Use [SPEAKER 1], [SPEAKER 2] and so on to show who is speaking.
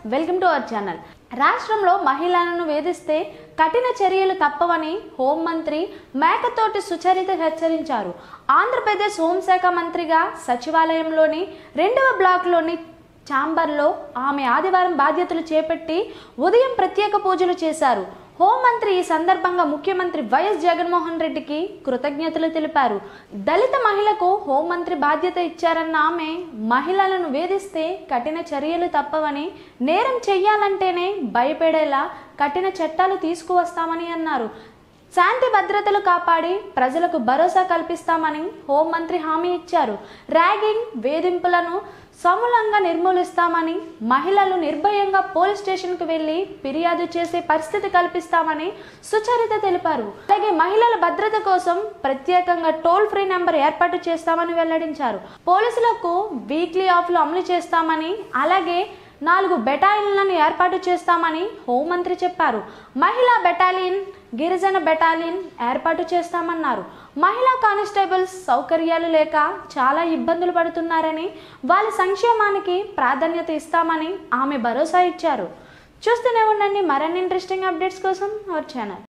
[SPEAKER 1] welcome to our channel రాష్ట్రంలో మహిళలను వేధిస్తే కఠిన చర్యలు తప్పవని హోంమంత్రి మేకతోటి సుచరిత హెచ్చరించారు ఆంధ్రప్రదేశ్ హోంశాఖ మంత్రిగా సచివాలయంలోని రెండవ బ్లాక్లోని ఛాంబర్లో ఆమె ఆదివారం బాధ్యతలు చేపట్టి ఉదయం ప్రత్యేక పూజలు చేశారు హోంమంత్రి ఈ సందర్భంగా ముఖ్యమంత్రి వైఎస్ జగన్మోహన్ రెడ్డికి కృతజ్ఞతలు తెలిపారు దళిత మహిళకు హోంమంత్రి బాధ్యత ఇచ్చారన్న ఆమె మహిళలను వేధిస్తే కఠిన చర్యలు తప్పవని నేరం చెయ్యాలంటేనే భయపడేలా కఠిన చట్టాలు తీసుకువస్తామని అన్నారు శాంతి భద్రతలు కాపాడి ప్రజలకు భరోసా కల్పిస్తామని హోంమంత్రి హామీ ఇచ్చారు ర్యాగింగ్ వేధింపులను సమూలంగా నిర్మూలిస్తామని మహిళలు నిర్భయంగా పోలీస్ స్టేషన్కు వెళ్లి ఫిర్యాదు చేసే పరిస్థితి కల్పిస్తామని సుచరిత తెలిపారు అలాగే మహిళల భద్రత కోసం ప్రత్యేకంగా టోల్ ఫ్రీ నెంబర్ ఏర్పాటు చేస్తామని వెల్లడించారు పోలీసులకు వీక్లీ ఆఫ్లు అమలు చేస్తామని అలాగే నాలుగు బెటాలియన్లను ఏర్పాటు చేస్తామని హోంమంత్రి చెప్పారు మహిళా బెటాలియన్ గిరిజన బెటాలియన్ ఏర్పాటు చేస్తామన్నారు మహిళా కానిస్టేబుల్స్ సౌకర్యాలు లేక చాలా ఇబ్బందులు పడుతున్నారని వాళ్ళ సంక్షేమానికి ప్రాధాన్యత ఇస్తామని ఆమె భరోసా ఇచ్చారు చూస్తూనే ఉండండి మరిన్ని ఇంట్రెస్టింగ్ అప్డేట్స్ కోసం అవర్ ఛానల్